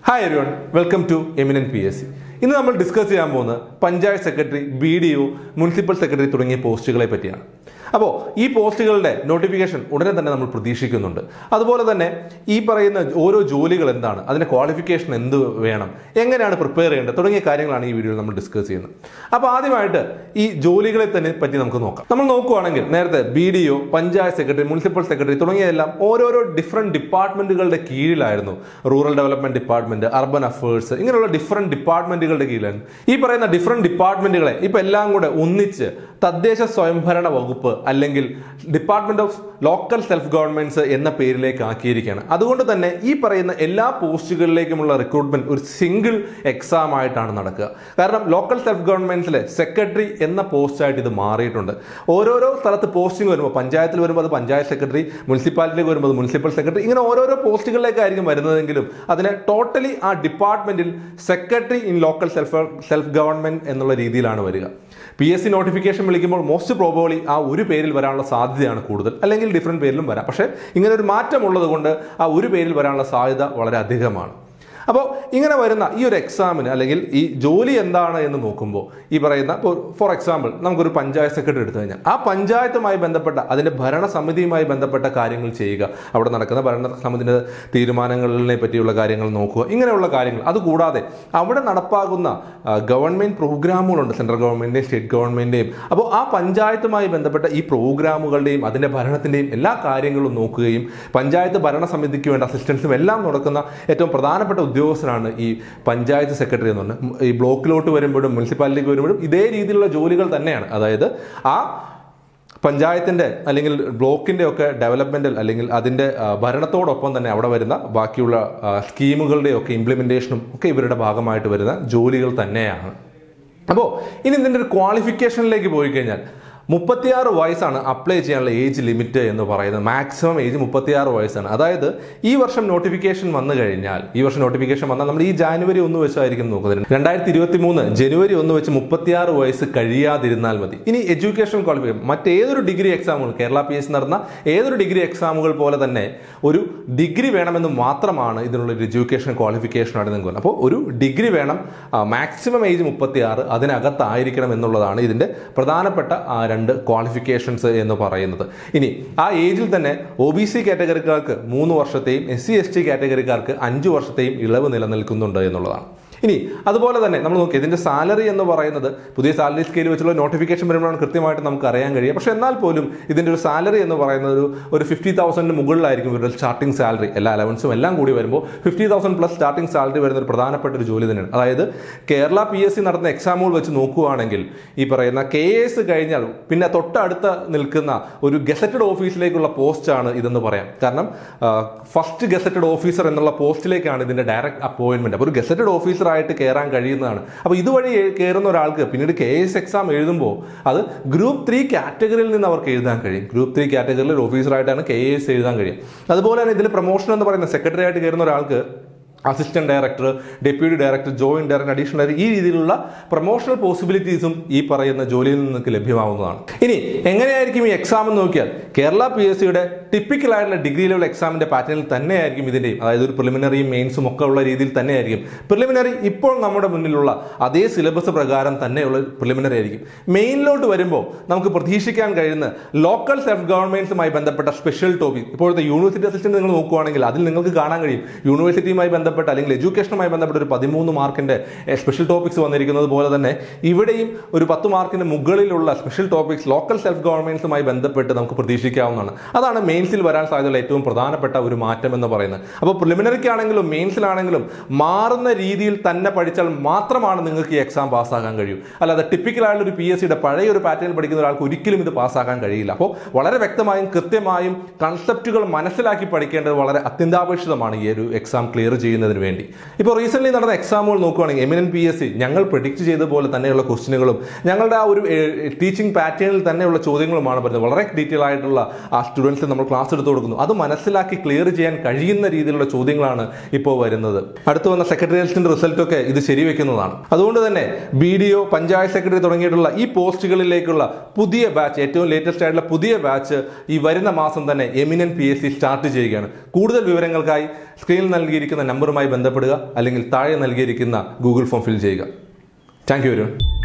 hi everyone welcome to Eminent P S C ഇന്ന് നമ്മൾ discuss ചെയ്യാൻ പോകുന്നത് panchayat secretary B D O municipal secretary തുടങ്ങിയ പോസ്റ്റുകളെ പറ്റിയാണ് അപ്പോൾ ഈ പോസ്റ്റുകളുടെ നോട്ടിഫിക്കേഷൻ ഉടനെ തന്നെ നമ്മൾ പ്രതീക്ഷിക്കുന്നുണ്ട് അതുപോലെ തന്നെ ഈ പറയുന്ന ഓരോ ജോലികൾ എന്താണ് അതിന്റെ ക്വാളിഫിക്കേഷൻ എന്ത് വേണം എങ്ങനെയാണ് പ്രിപ്പയർ ചെയ്യേണ്ടത് തുടങ്ങിയ കാര്യങ്ങളാണ് ഈ വീഡിയോയിൽ നമ്മൾ ഡിസ്കസ് ചെയ്യുന്നത് അപ്പോൾ ആദ്യമായിട്ട് ഈ ജോലികളെ തന്നെ പറ്റി നമുക്ക് നോക്കാം നമ്മൾ നോക്കുവാണെങ്കിൽ നേരത്തെ B D O panchayat secretary municipal secretary തുടങ്ങിയതെല്ലാം ഓരോരോ ഡിഫറെന്റ് ഡിപ്പാർട്ട്മെന്റുകളുടെ കീഴിലായിരുന്നു rural development department urban affairs ഇങ്ങനെയുള്ള ഡിഫറെന്റ് ഡിപ്പാർട്ട്മെന്റുകളുടെ കീഴിലാണ് ഈ പറയുന്ന ഡിഫറെന്റ് ഡിപ്പാർട്ട്മെന്റുകളെ ഇപ്പൊ എല്ലാം കൂടെ ഒന്നിച്ച് തദ്ദേശ സ്വയംഭരണ വകുപ്പ് അല്ലെങ്കിൽ department of local self governments എന്ന പേരിലേക്ക് ആക്കിയിരിക്കുകയാണ് അതുകൊണ്ട് തന്നെ ഈ പറയുന്ന എല്ലാ പോസ്റ്റുകളിലേക്കുമുള്ള റിക്രൂട്ട്മെന്റ് ഒരു സിംഗിൾ എക്സാം ആയിട്ടാണ് നടക്കുക കാരണം ലോക്കൽ സെൽഫ് ഗവൺമെന്റ്സിലെ സെക്രട്ടറി എന്ന പോസ്റ്റായിട്ട് ഇത് മാറിയിട്ടുണ്ട് ഓരോരോ സ്ഥലത്ത് പോസ്റ്റിംഗ് വരുമ്പോൾ പഞ്ചായത്തിൽ വരുമ്പോൾ അത് പഞ്ചായത്ത് സെക്രട്ടറി മുനിസിപ്പാലിറ്റിയിലേക്ക് വരുമ്പോൾ അത് മുനിസിപ്പൽ സെക്രട്ടറി ഇങ്ങനെ ഓരോരോ പോസ്റ്റുകളിലേക്കായിരിക്കും വരുന്നതെങ്കിലും അതിനെ ടോട്ടലി ആ ഡിപ്പാർട്ട്മെന്റിൽ secretary in local self self government എന്നുള്ള രീതിയിലാണ് വരിക പി എസ് സി നോട്ടിഫിക്കേഷൻ വിളിക്കുമ്പോൾ മോസ്റ്റ് പ്രോബബ്ലി ആ ഒരു പേരിൽ വരാനുള്ള സാധ്യതയാണ് കൂടുതൽ അല്ലെങ്കിൽ ഡിഫറെൻറ്റ് പേരിലും വരാം പക്ഷേ ഇങ്ങനെ ഒരു മാറ്റം ഉള്ളത് കൊണ്ട് ആ ഒരു പേരിൽ വരാനുള്ള സാധ്യത വളരെ അധികമാണ് അപ്പോൾ ഇങ്ങനെ വരുന്ന ഈ ഒരു എക്സാമിന് അല്ലെങ്കിൽ ഈ ജോലി എന്താണ് എന്ന് നോക്കുമ്പോൾ ഈ പറയുന്ന ഇപ്പോൾ ഫോർ എക്സാമ്പിൾ നമുക്കൊരു പഞ്ചായത്ത് സെക്രട്ടറി എടുത്തു കഴിഞ്ഞാൽ ആ പഞ്ചായത്തുമായി ബന്ധപ്പെട്ട അതിൻ്റെ ഭരണസമിതിയുമായി ബന്ധപ്പെട്ട കാര്യങ്ങൾ ചെയ്യുക അവിടെ നടക്കുന്ന ഭരണസമിതിൻ്റെ തീരുമാനങ്ങളിനെ പറ്റിയുള്ള കാര്യങ്ങൾ നോക്കുക ഇങ്ങനെയുള്ള കാര്യങ്ങൾ അതുകൂടാതെ അവിടെ നടപ്പാകുന്ന ഗവൺമെൻറ് പ്രോഗ്രാമുകളുണ്ട് സെൻട്രൽ ഗവൺമെൻറ്റിൻ്റെയും സ്റ്റേറ്റ് ഗവൺമെൻറ്റിൻ്റെയും അപ്പോൾ ആ പഞ്ചായത്തുമായി ബന്ധപ്പെട്ട ഈ പ്രോഗ്രാമുകളുടെയും അതിൻ്റെ ഭരണത്തിൻ്റെയും എല്ലാ കാര്യങ്ങളും നോക്കുകയും പഞ്ചായത്ത് ഭരണസമിതിക്ക് വേണ്ട അസിസ്റ്റൻസും എല്ലാം നടക്കുന്ന ഏറ്റവും പ്രധാനപ്പെട്ട ഉദ്യോഗസ്ഥനാണ് ഈ പഞ്ചായത്ത് സെക്രട്ടറി എന്ന് പറഞ്ഞാൽ ഈ ബ്ലോക്കിലോട്ട് വരുമ്പോഴും മുനിസിപ്പാലിറ്റിക്ക് വരുമ്പോഴും ഇതേ രീതിയിലുള്ള ജോലികൾ തന്നെയാണ് അതായത് ആ പഞ്ചായത്തിന്റെ അല്ലെങ്കിൽ ബ്ലോക്കിന്റെ ഒക്കെ ഡെവലപ്മെന്റൽ അല്ലെങ്കിൽ അതിന്റെ ആ, ഭരണത്തോടൊപ്പം തന്നെ അവിടെ വരുന്ന ബാക്കിയുള്ള ആ, സ്കീമുകളുടെ ഒക്കെ ഇംപ്ലിമെന്റേഷനും ഒക്കെ ഇവരുടെ ഭാഗമായിട്ട് വരുന്ന ജോലികൾ തന്നെയാണ് അപ്പോൾ ഇനി ഇതിന്റെ ഒരു ക്വാളിഫിക്കേഷനിലേക്ക് പോയി കഴിഞ്ഞാൽ മുപ്പത്തിയാറ് വയസ്സാണ് അപ്ലൈ ചെയ്യാനുള്ള ഏജ് ലിമിറ്റ് എന്ന് പറയുന്നത് മാക്സിമം ഏജ് മുപ്പത്തിയാറ് വയസ്സാണ് അതായത് ഈ വർഷം നോട്ടിഫിക്കേഷൻ വന്നു കഴിഞ്ഞാൽ ഈ വർഷം നോട്ടിഫിക്കേഷൻ വന്നാൽ നമ്മൾ ഈ ജാനുവരി ഒന്ന് വെച്ചായിരിക്കും നോക്കുന്നത് രണ്ടായിരത്തി ഇരുപത്തി മൂന്ന് ജനുവരി ഒന്ന് വെച്ച് മുപ്പത്തിയാറ് വയസ്സ് കഴിയാതിരുന്നാൽ മതി ഇനി എഡ്യൂക്കേഷൻ ക്വാളിഫിക്കേഷൻ മറ്റേതൊരു ഡിഗ്രി എക്സാമുകൾ കേരള പി എസ് നടന്ന ഏതൊരു ഡിഗ്രി എക്സാമുകൾ പോലെ തന്നെ ഒരു ഡിഗ്രി വേണമെന്ന് മാത്രമാണ് ഇതിനുള്ള ഒരു എഡ്യൂക്കേഷൻ ക്വാളിഫിക്കേഷൻ ആണ് നിങ്ങൾക്ക് അപ്പോൾ ഒരു ഡിഗ്രി വേണം മാക്സിമം ഏജ് മുപ്പത്തിയാറ് അതിനകത്തായിരിക്കണം എന്നുള്ളതാണ് ഇതിന്റെ പ്രധാനപ്പെട്ട ആ രണ്ട് ക്വാളിഫിക്കേഷൻസ് എന്ന് പറയുന്നത് ഇനി ആ ഏജിൽ തന്നെ ഒ ബി സി കാറ്റഗറിക്കാർക്ക് മൂന്ന് വർഷത്തെയും എസ് സി എസ് ടി കാറ്റഗറിക്കാർക്ക് അഞ്ച് വർഷത്തെയും ഇളവ് നിലനിൽക്കുന്നുണ്ട് എന്നുള്ളതാണ് ഇനി അതുപോലെ തന്നെ നമ്മൾ നോക്കി ഇതിന്റെ സാലറി എന്ന് പറയുന്നത് പുതിയ സാലറി സ്കെയിൽ വെച്ചുള്ള നോട്ടിഫിക്കേഷൻ വരുമ്പോഴാണ് കൃത്യമായിട്ട് നമുക്ക് അറിയാൻ കഴിയുക പക്ഷെ എന്നാൽ പോലും ഇതിന്റെ ഒരു സാലറി എന്ന് പറയുന്നത് ഒരു ഒരു ഫിഫ്റ്റി തൗസൻഡിന് മുകളിലായിരിക്കും ഇവരുടെ സ്റ്റാർട്ടിംഗ് സാലറി എല്ലാ അലവൻസും എല്ലാം കൂടി വരുമ്പോൾ fifty thousand plus starting salary വരുന്ന ഒരു പ്രധാനപ്പെട്ട ഒരു ജോലി തന്നെയാണ് അതായത് കേരള പി എസ് സി നടന്ന എക്സാമുകൾ വെച്ച് നോക്കുകയാണെങ്കിൽ ഈ പറയുന്ന കെ എസ് കഴിഞ്ഞാൽ പിന്നെ തൊട്ടടുത്ത് നിൽക്കുന്ന ഒരു ഗസറ്റഡ് ഓഫീസിലേക്കുള്ള പോസ്റ്റാണ് ഇതെന്ന് പറയാം കാരണം ഫസ്റ്റ് ഗസറ്റഡ് ഓഫീസർ എന്നുള്ള പോസ്റ്റിലേക്കാണ് ഇതിന്റെ ഡയറക്റ്റ് അപ്പോയിന്റ്മെന്റ് അപ്പോൾ ഒരു ഗസറ്റഡ് ഓഫീസർ ആയിട്ട് കയറാൻ കഴിയുന്നതാണ് അപ്പോൾ ഇതുവഴി എ- കയറുന്ന ഒരാൾക്ക് പിന്നീട് കെ എസ് എക്സാം എഴുതുമ്പോൾ അത് ഗ്രൂപ്പ് ത്രീ കാറ്റഗറിയിൽ നിന്ന് അവർക്ക് എഴുതാൻ കഴിയും ഗ്രൂപ്പ് ത്രീ കാറ്റഗറിയിൽ ഒരു ഓഫീസറായിട്ടാണ് കെ എസ് എഴുതാൻ കഴിയും അതുപോലെ തന്നെ ഇതിൽ പ്രൊമോഷൻ എന്ന് പറയുന്ന സെക്രട്ടറി ആയിട്ട് കയറുന്ന ഒരാൾക്ക് assistant director deputy director joint director additional director ഈ രീതിയിലുള്ള പ്രൊമോഷണൽ പോസിബിലിറ്റീസും ഈ പറയുന്ന ജോലിയിൽ നിന്ന് നിങ്ങൾക്ക് ലഭ്യമാവുന്നതാണ് ഇനി എങ്ങനെയായിരിക്കും ഈ എക്സാം എന്ന് നോക്കിയാൽ കേരള പി എസ് സിയുടെ ടിപ്പിക്കൽ ആയിട്ടുള്ള ഡിഗ്രി ലെവൽ എക്സാമിന്റെ പാറ്റേണിൽ തന്നെയായിരിക്കും ഇതിന്റെയും അതായത് ഒരു പ്രിലിമിനറിയും മെയിൻസും ഒക്കെ ഉള്ള രീതിയിൽ തന്നെയായിരിക്കും പ്രിലിമിനറി ഇപ്പോൾ നമ്മുടെ മുന്നിലുള്ള അതേ സിലബസ് പ്രകാരം തന്നെയുള്ള പ്രിലിമിനറി ആയിരിക്കും മെയിനിലോട്ട് വരുമ്പോൾ നമുക്ക് പ്രതീക്ഷിക്കാൻ കഴിയുന്ന ലോക്കൽ സെൽഫ് ഗവൺമെന്റ്സുമായി ബന്ധപ്പെട്ട സ്പെഷ്യൽ ടോപ്പിക് ഇപ്പോഴത്തെ യൂണിവേഴ്സിറ്റി അസിസ്റ്റന്റ് നിങ്ങൾ നോക്കുകയാണെങ്കിൽ അതിൽ നിങ്ങൾക്ക് കാണാൻ കഴിയും യൂണിവേഴ്സിറ്റിയുമായി ബന്ധപ്പെട്ട അല്ലെങ്കിൽ എഡ്യൂക്കേഷനുമായി ബന്ധപ്പെട്ട ഒരു പതിമൂന്ന് മാർക്കിന്റെ സ്പെഷ്യൽ ടോപ്പിക്സ് വന്നിരിക്കുന്നത് പോലെ തന്നെ ഇവിടെയും ഒരു പത്ത് മാർക്കിന് മുകളിലുള്ള സ്പെഷ്യൽ ടോപ്പിക്സ് ലോക്കൽ സെൽഫ് ഗവൺമെന്റ്സുമായി ബന്ധപ്പെട്ട് നമുക്ക് പ്രതീക്ഷിക്കാവുന്നതാണ് അതാണ് മെയിൻസിൽ വരാൻ സാധ്യതയുള്ള ഏറ്റവും പ്രധാനപ്പെട്ട ഒരു മാറ്റം എന്ന് പറയുന്നത് അപ്പോൾ പ്രിലിമിനറിക്കാണെങ്കിലും മെയിൻസിലാണെങ്കിലും മാറുന്ന രീതിയിൽ തന്നെ പഠിച്ചാൽ മാത്രമാണ് നിങ്ങൾക്ക് ഈ എക്സാം പാസ്സാക്കാൻ കഴിയൂ അല്ലാതെ ടിപ്പിക്കൽ ആയിട്ടുള്ള ഒരു പി എസ് സിയുടെ പഴയ ഒരു പാറ്റേൺ പഠിക്കുന്ന ഒരാൾക്ക് ഒരിക്കലും ഇത് പാസ്സാക്കാൻ കഴിയില്ല അപ്പോൾ വളരെ വ്യക്തമായും കൃത്യമായും കൺസെപ്റ്റുകൾ മനസ്സിലാക്കി പഠിക്കേണ്ടത് വളരെ അത്യന്താപേക്ഷിതമാണ് ഈ ഒരു എക്സാം ക്ലിയർ ചെയ്യുന്നതിന് വേണ്ടി ഇപ്പോൾ റീസെന്റ് നടന്ന എക്സാമുകൾ നോക്കുകയാണെങ്കിൽ എമിനൻ പി എസ് സി ഞങ്ങൾ പ്രഡിക്റ്റ് ചെയ്ത പോലെ തന്നെയുള്ള ക്വസ്റ്റിനുകളും ഞങ്ങളുടെ ആ ഒരു ടീച്ചിങ് പാറ്റേണിൽ തന്നെയുള്ള ചോദ്യങ്ങളുമാണ് പറയുന്നത് വളരെ ഡീറ്റെയിൽ ആയിട്ടുള്ള ആ സ്റ്റുഡൻസ് നമ്മൾ ക്ലാസ് എടുത്ത് കൊടുക്കുന്നു അത് മനസ്സിലാക്കി ക്ലിയർ ചെയ്യാൻ കഴിയുന്ന രീതിയിലുള്ള ചോദ്യങ്ങളാണ് ഇപ്പോൾ വരുന്നത് അടുത്ത് വന്ന സെക്രട്ടേറിയറ്റിന്റെ റിസൾട്ട് ഒക്കെ ഇത് ശരിവെക്കുന്നതാണ് അതുകൊണ്ട് തന്നെ B D O panchayat secretary തുടങ്ങിയിട്ടുള്ള ഈ പോസ്റ്റുകളിലേക്കുള്ള പുതിയ ബാച്ച് ഏറ്റവും ലേറ്റസ്റ്റ് ആയിട്ടുള്ള പുതിയ ബാച്ച് ഈ വരുന്ന മാസം തന്നെ Eminent P S C start ചെയ്യുകയാണ് കൂടുതൽ വിവരങ്ങൾക്കായി സ്ക്രീനിൽ നൽകിയിരിക്കുന്ന നമ്പറുമായി ബന്ധപ്പെടുക അല്ലെങ്കിൽ താഴെ നൽകിയിരിക്കുന്ന ഗൂഗിൾ ഫോം ഫിൽ ചെയ്യുക താങ്ക് യു വെരി